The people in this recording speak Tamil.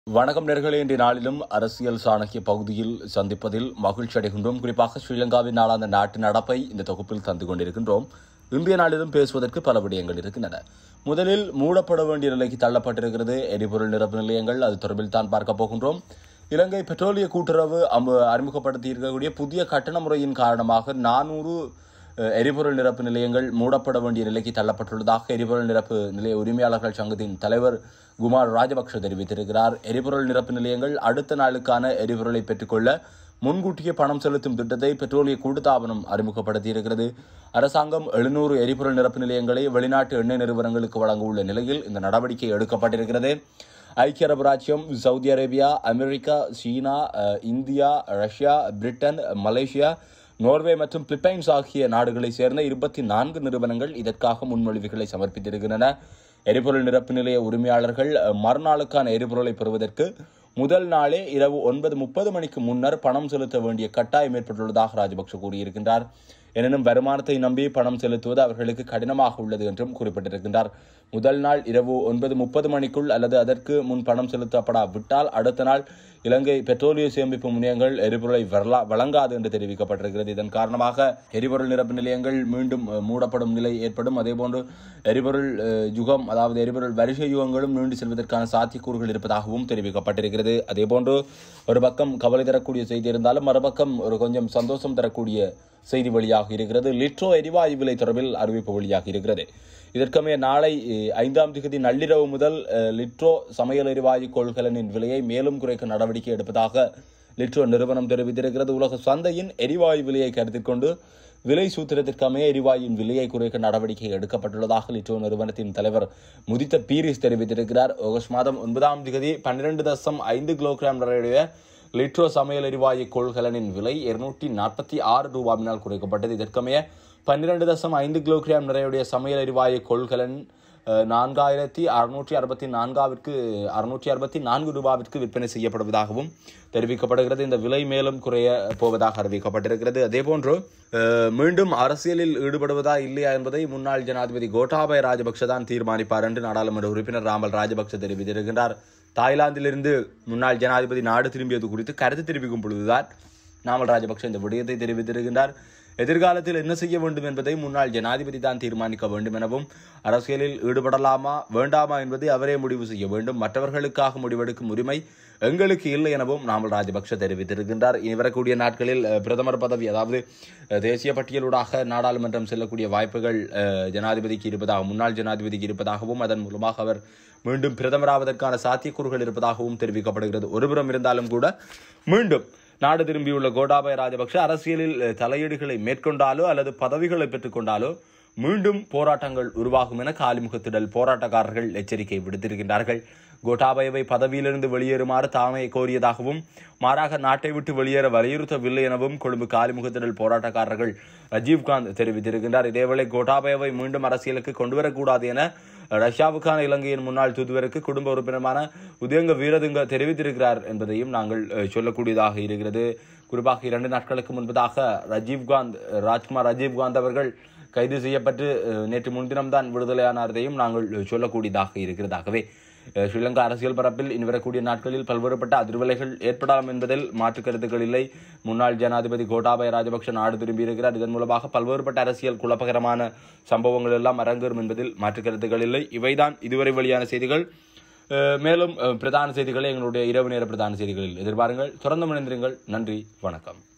வணக்கம் நேர்களே இன்றைய நாளிலும் அரசியல் சாணக்கிய பகுதியில் சந்திப்பதில் மகிழ்ச்சி அடைகின்றோம் குறிப்பாக ஸ்ரீலங்காவின் நாளான நாட்டு நடப்பை இந்த தொகுப்பில் தந்து கொண்டிருக்கின்றோம் இன்றைய நாளிலும் பேசுவதற்கு பல விடயங்கள் இருக்கின்றன முதலில் மூடப்பட வேண்டிய நிலைக்கு தள்ளப்பட்டிருக்கிறது எரிபொருள் நிரப்பு நிலையங்கள் அது தொடர்பில் தான் பார்க்க போகின்றோம் இலங்கை பெட்ரோலிய கூட்டுறவு அம்ப- அறிமுகப்படுத்தி இருக்கக்கூடிய புதிய கட்டண முறையின் காரணமாக நானூறு அஹ், எரிபொருள் நிரப்பு நிலையங்கள் மூடப்பட வேண்டிய நிலைக்கு தள்ளப்பட்டுள்ளதாக எரிபொருள் நிரப்பு நிலைய உரிமையாளர்கள் சங்கத்தின் தலைவர் குமார் ராஜபக்ஷ தெரிவித்திருக்கிறார் எரிபொருள் நிரப்பு நிலையங்கள் அடுத்த நாளுக்கான எரிபொருளை பெற்றுக்கொள்ள முன்கூட்டியே பணம் செலுத்தும் திட்டத்தை பெட்ரோலிய கூட்டுத்தாபனம் அறிமுகப்படுத்தியிருக்கிறது அரசாங்கம் எழுநூறு எரிபொருள் நிரப்பு நிலையங்களை வெளிநாட்டு எண்ணெய் நிறுவனங்களுக்கு வழங்க உள்ள நிலையில் இந்த நடவடிக்கை எடுக்கப்பட்டிருக்கிறது ஐக்கிய அரபு ராச்சியம் Saudi Arabia America China ah, India Russia Britain Malaysia Norway மற்றும் பிலிப்பைன்ஸ் ஆகிய நாடுகளைச் சேர்ந்த இருபத்தி நான்கு நிறுவனங்கள் இதற்காக முன்மொழிவுகளை சமர்ப்பித்திருக்கின்றன எரிபொருள் நிரப்பு நிலைய உரிமையாளர்கள் அஹ், மறுநாளுக்கான எரிபொருளை பெறுவதற்கு முதல் நாளே இரவு ஒன்பது முப்பது மணிக்கு முன்னர் பணம் செலுத்த வேண்டிய கட்டாயம் ஏற்பட்டுள்ளதாக ராஜபக்ஷ கூறியிருக்கின்றார் எனினும் வருமானத்தை நம்பி பணம் செலுத்துவது அவர்களுக்கு கடினமாக உள்ளது என்றும் குறிப்பிட்டிருக்கின்றார் முதல் நாள் இரவு ஒன்பது முப்பது மணிக்குள் அல்லது அதற்கு முன் பணம் செலுத்தப்படாவிட்டால் அடுத்த நாள் இலங்கை பெட்ரோலிய சேமிப்பு முனையங்கள் எரிபொருளை வரலா- வழங்காது என்று தெரிவிக்கப்பட்டிருக்கிறது இதன் காரணமாக எரிபொருள் நிரப்பு நிலையங்கள் மீண்டும் அஹ், மூடப்படும் நிலை ஏற்படும் அதேபோன்று எரிபொருள் அஹ், யுகம் அதாவது எரிபொருள் வரிசை யுகங்களும் நீண்டு செல்வதற்கான சாத்தியக்கூறுகள் இருப்பதாகவும் தெரிவிக்கப்பட்டிருக்கிறது அதேபோன்று ஒரு பக்கம் கவலை தரக்கூடிய செய்தி இருந்தாலும் மறுபக்கம் ஒரு கொஞ்சம் சந்தோஷம் தரக்கூடிய செய்தி வெளியாக இருக்கிறது லிட்ரோ எரிவாயு விலை தொடர்பில் அறிவிப்பு வெளியாக இருக்கிறது இதற்கமைய நாளை அஹ், ஐந்தாம் திகதி நள்ளிரவு முதல் அஹ், லிட்ரோ சமையல் எரிவாயு கொள்கலனின் விலையை மேலும் குறைக்க நடவடிக்கை எடுப்பதாக லிட்ரோ நிறுவனம் தெரிவித்திருக்கிறது உலக சந்தையின் எரிவாயு விலையை கருத்தில் கொண்டு விலை சூத்திரத்திற்கமைய எரிவாயுவின் விலையை குறைக்க நடவடிக்கை எடுக்கப்பட்டுள்ளதாக லிட்ரோ நிறுவனத்தின் தலைவர் முதித்த பீரிஸ் தெரிவித்திருக்கிறார் ஆகஸ்ட் மாதம் ஒன்பதாம் திகதி பன்னிரண்டு தசம் ஐந்து கிலோகிராம் நிறையுடைய லிட்ரோ சமையல் எரிவாயு கொள்கலனின் விலை இருநூற்றி நாற்பத்தி ஆறு ரூபாவினால் குறைக்கப்பட்டது இதற்கமைய பன்னிரண்டு தசம் ஐந்து கிலோகிராம் நிறையுடைய சமையல் எரிவாயு கொள்கலன் அஹ், நான்காயிரத்தி அறுநூற்றி அறுபத்தி நான்காவிற்கு அறுநூற்றி அறுபத்தி நான்கு ரூபாவிற்கு விற்பனை செய்யப்படுவதாகவும் தெரிவிக்கப்படுகிறது இந்த விலை மேலும் குறைய போவதாக அறிவிக்கப்பட்டிருக்கிறது அதேபோன்று அஹ், மீண்டும் அரசியலில் ஈடுபடுவதா இல்லையா என்பதை முன்னாள் ஜனாதிபதி கோட்டாபய ராஜபக்ஷ தான் தீர்மானிப்பார் என்று நாடாளுமன்ற உறுப்பினர் ராமல் ராஜபக்ஷ தெரிவித்திருக்கின்றார் தாய்லாந்திலிருந்து முன்னாள் ஜனாதிபதி நாடு திரும்பியது குறித்து கருத்து தெரிவிக்கும் பொழுதுதான் நாமல் ராஜபக்ஷ இந்த விடயத்தை தெரிவித்திருக்கின்றார் எதிர்காலத்தில் என்ன செய்ய வேண்டும் என்பதை முன்னாள் ஜனாதிபதி தான் தீர்மானிக்க வேண்டும் எனவும் அரசியலில் ஈடுபடலாமா வேண்டாமா என்பதை அவரே முடிவு செய்ய வேண்டும் மற்றவர்களுக்காக முடிவெடுக்கும் உரிமை எங்களுக்கு இல்லை எனவும் நாமல் ராஜபக்ஷ தெரிவித்திருக்கின்றார் இனி வரக்கூடிய நாட்களில் அஹ், பிரதமர் பதவி அதாவது அஹ், தேசிய பட்டியலூடாக நாடாளுமன்றம் செல்லக்கூடிய வாய்ப்புகள் அஹ், ஜனாதிபதிக்கு இருப்பதாக முன்னாள் ஜனாதிபதிக்கு இருப்பதாகவும் அதன் மூலமாக அவர் மீண்டும் பிரதமராவதற்கான சாத்தியக்கூறுகள் இருப்பதாகவும் தெரிவிக்கப்படுகிறது ஒருபுறம் இருந்தாலும் கூட மீண்டும் நாடு திரும்பியுள்ள கோட்டாபய ராஜபக்ஷ அரசியலில் அஹ், தலையீடுகளை மேற்கொண்டாலோ அல்லது பதவிகளை பெற்றுக்கொண்டாலோ மீண்டும் போராட்டங்கள் உருவாகும் என காலிமுகத்திடல் போராட்டக்காரர்கள் எச்சரிக்கை விடுத்திருக்கின்றார்கள் கோட்டாபயவை பதவியிலிருந்து வெளியேறுமாறு தாமே கோரியதாகவும் மாறாக நாட்டை விட்டு வெளியேற வலியுறுத்தவில்லை எனவும் கொழும்பு காலிமுகத்திடல் போராட்டக்காரர்கள் ரஜீவ்காந்த் தெரிவித்திருக்கின்றார் இதேவேளை கோட்டாபயவை மீண்டும் அரசியலுக்கு கொண்டுவரக்கூடாது என ரஷ்யாவுக்கான இலங்கையின் முன்னாள் தூதுவருக்கு குடும்ப உறுப்பினரான உதயங்க வீரதுங்க தெரிவித்திருக்கிறார் என்பதையும் நாங்கள் அஹ், சொல்லக்கூடியதாக இருக்கிறது குறிப்பாக இரண்டு நாட்களுக்கு முன்பதாக ரஜீவ்காந்த் ராஜ்குமார் ரஜீவ்காந்த் அவர்கள் கைது செய்யப்பட்டு அஹ், நேற்று முன்தினம்தான் விடுதலையானதையும் நாங்கள் சொல்லக்கூடியதாக இருக்கிறதாகவே அஹ், ஸ்ரீலங்கா அரசியல் பரப்பில் இனி வரக்கூடிய நாட்களில் பல்வேறுபட்ட அதிர்வலைகள் ஏற்படலாம் என்பதில் மாற்று கருத்துக்கள் இல்லை முன்னாள் ஜனாதிபதி கோட்டாபய ராஜபக்ஷ நாடு திரும்பியிருக்கிறார் இதன் மூலமாக பல்வேறுபட்ட அரசியல் குழப்பகரமான சம்பவங்கள் எல்லாம் அரங்கேறும் என்பதில் மாற்று கருத்துக்கள் இல்லை இவைதான் இதுவரை வெளியான செய்திகள் அஹ், மேலும் அஹ், பிரதான செய்திகளை எங்களுடைய இரவு நேர பிரதான செய்திகளில் எதிர்பாருங்கள் தொடர்ந்து மணிந்திருங்கள் நன்றி வணக்கம்